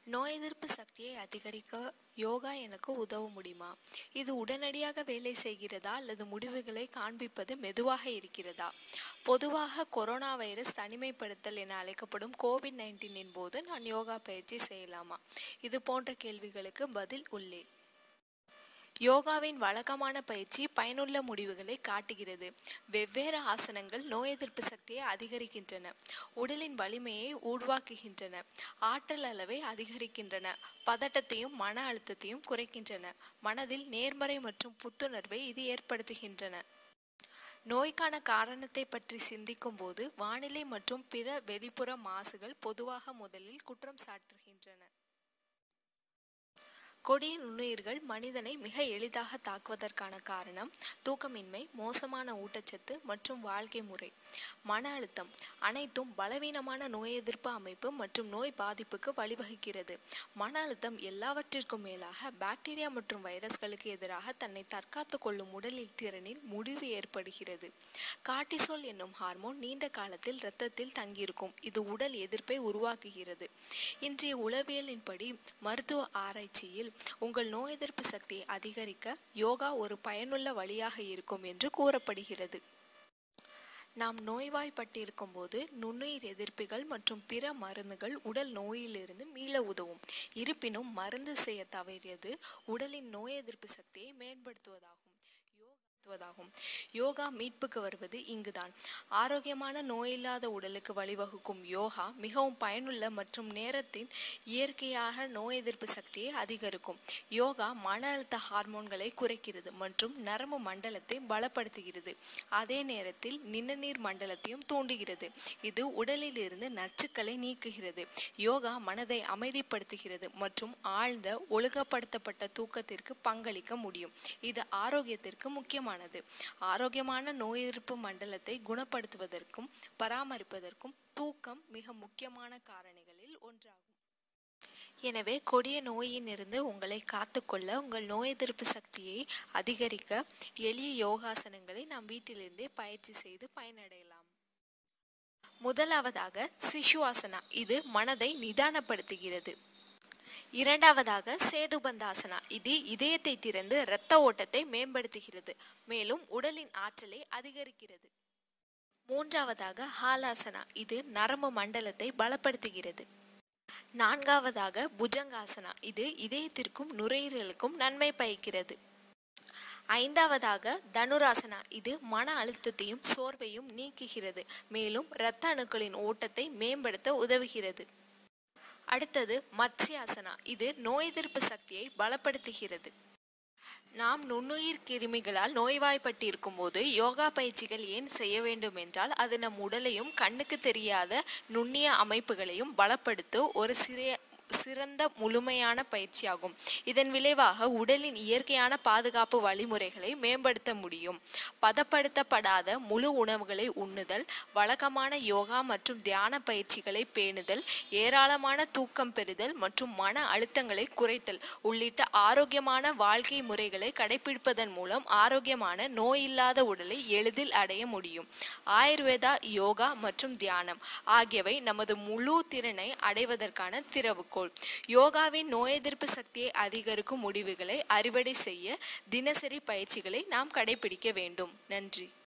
நோய் எதிர்ப்பு சக்தியை அதிகரிக்க யோகா எனக்கு உதவ முடியுமா இது உடனடியாக வேலை செய்கிறதா அல்லது முடிவுகளை காண்பிப்பது மெதுவாக இருக்கிறதா பொதுவாக கொரோனா வைரஸ் தனிமைப்படுத்தல் என அழைக்கப்படும் கோவிட் நைன்டீனின் போது நான் யோகா பயிற்சி செய்யலாமா இது போன்ற கேள்விகளுக்கு பதில் உள்ளே யோகாவின் வழக்கமான பயிற்சி பயனுள்ள முடிவுகளை காட்டுகிறது வெவ்வேறு ஆசனங்கள் நோய் எதிர்ப்பு சக்தியை அதிகரிக்கின்றன உடலின் வலிமையை உருவாக்குகின்றன ஆற்றல் அளவை அதிகரிக்கின்றன பதட்டத்தையும் மன அழுத்தத்தையும் குறைக்கின்றன மனதில் நேர்மறை மற்றும் புத்துணர்வை இது ஏற்படுத்துகின்றன நோய்க்கான காரணத்தை பற்றி சிந்திக்கும் போது வானிலை மற்றும் பிற வெளிப்புற மாசுகள் பொதுவாக முதலில் குற்றம் சாட்டுகின்றன கொடிய நுண்ணுயிர்கள் மனிதனை மிக எளிதாக தாக்குவதற்கான காரணம் தூக்கமின்மை மோசமான ஊட்டச்சத்து மற்றும் வாழ்க்கை முறை மன அழுத்தம் அனைத்தும் பலவீனமான நோய் எதிர்ப்பு அமைப்பு மற்றும் நோய் பாதிப்புக்கு வழிவகுக்கிறது மன அழுத்தம் எல்லாவற்றிற்கும் மேலாக பாக்டீரியா மற்றும் வைரஸ்களுக்கு எதிராக தன்னை தற்காத்து கொள்ளும் உடலில் திறனில் முடிவு ஏற்படுகிறது கார்டிசோல் என்னும் ஹார்மோன் நீண்ட காலத்தில் இரத்தத்தில் தங்கியிருக்கும் இது உடல் எதிர்ப்பை உருவாக்குகிறது இன்றைய உளவியலின்படி மருத்துவ ஆராய்ச்சியில் உங்கள் நோய் எதிர்ப்பு சக்தியை அதிகரிக்க யோகா ஒரு பயனுள்ள வழியாக இருக்கும் என்று கூறப்படுகிறது நாம் நோய்வாய்ப்பட்டிருக்கும் போது நுண்ணுயிர் எதிர்ப்பிகள் மற்றும் பிற மருந்துகள் உடல் நோயிலிருந்து மீள உதவும் இருப்பினும் மருந்து செய்ய தவறியது உடலின் நோய் எதிர்ப்பு சக்தியை மேம்படுத்துவதாகும் யோகாத்துவதாகும் யோகா மீட்புக்கு வருவது இங்குதான் ஆரோக்கியமான நோயில்லாத உடலுக்கு வழிவகுக்கும் யோகா மிகவும் பயனுள்ள மற்றும் நேரத்தின் இயற்கையாக நோய் எதிர்ப்பு சக்தியை அதிகரிக்கும் யோகா மன அழுத்த ஹார்மோன்களை குறைக்கிறது மற்றும் நரம்பு மண்டலத்தை பலப்படுத்துகிறது அதே நேரத்தில் நிணநீர் மண்டலத்தையும் தூண்டுகிறது இது உடலில் இருந்து நச்சுக்களை நீக்குகிறது யோகா மனதை அமைதிப்படுத்துகிறது மற்றும் ஆழ்ந்த ஒழுங்கப்படுத்தப்பட்ட தூக்கத்திற்கு பங்களிக்க முடியும் இது ஆரோக்கியத்திற்கு முக்கியமானது ஆரோக்கியமான நோய் எதிர்ப்பு மண்டலத்தை குணப்படுத்துவதற்கும் பராமரிப்பதற்கும் தூக்கம் மிக முக்கியமான காரணிகளில் ஒன்றாகும் எனவே கொடிய நோயினிருந்து உங்களை காத்துக்கொள்ள உங்கள் நோய் எதிர்ப்பு சக்தியை அதிகரிக்க எளிய யோகாசனங்களை நாம் வீட்டிலிருந்தே பயிற்சி செய்து பயனடையலாம் முதலாவதாக சிசுவாசனா இது மனதை நிதானப்படுத்துகிறது இரண்டாவதாக சேதுபந்தாசனா இது இதயத்தை திறந்து இரத்த ஓட்டத்தை மேம்படுத்துகிறது மேலும் உடலின் ஆற்றலை அதிகரிக்கிறது மூன்றாவதாக ஹாலாசனா இது நரம்பு மண்டலத்தை பலப்படுத்துகிறது நான்காவதாக புஜங்காசனா இது இதயத்திற்கும் நுரையீரலுக்கும் நன்மை பயக்கிறது ஐந்தாவதாக தனுராசனா இது மன அழுத்தத்தையும் சோர்வையும் நீக்குகிறது மேலும் இரத்த அணுக்களின் ஓட்டத்தை மேம்படுத்த உதவுகிறது அடுத்தது மத்ஸ்யாசனா இது நோய் எதிர்ப்பு சக்தியை பலப்படுத்துகிறது நாம் நுண்ணுயிர் கிருமிகளால் நோய்வாய்ப்பட்டிருக்கும் போது யோகா பயிற்சிகள் ஏன் செய்ய வேண்டும் என்றால் அது நம் உடலையும் கண்ணுக்கு தெரியாத நுண்ணிய அமைப்புகளையும் பலப்படுத்த ஒரு சிறிய சிறந்த முழுமையான பயிற்சியாகும் இதன் விளைவாக உடலின் இயற்கையான பாதுகாப்பு வழிமுறைகளை மேம்படுத்த முடியும் பதப்படுத்தப்படாத முழு உணவுகளை உண்ணுதல் வழக்கமான யோகா மற்றும் தியான பயிற்சிகளை பேணுதல் ஏராளமான தூக்கம் பெறுதல் மற்றும் மன அழுத்தங்களை குறைத்தல் உள்ளிட்ட ஆரோக்கியமான வாழ்க்கை முறைகளை கடைபிடிப்பதன் மூலம் ஆரோக்கியமான நோயில்லாத உடலை எளிதில் அடைய முடியும் ஆயுர்வேதா யோகா மற்றும் தியானம் ஆகியவை நமது முழு திறனை அடைவதற்கான திறவுகோல் யோகாவின் நோய் எதிர்ப்பு சக்தியை அதிகரிக்கும் முடிவுகளை அறுவடை செய்ய தினசரி பயிற்சிகளை நாம் கடைபிடிக்க வேண்டும் நன்றி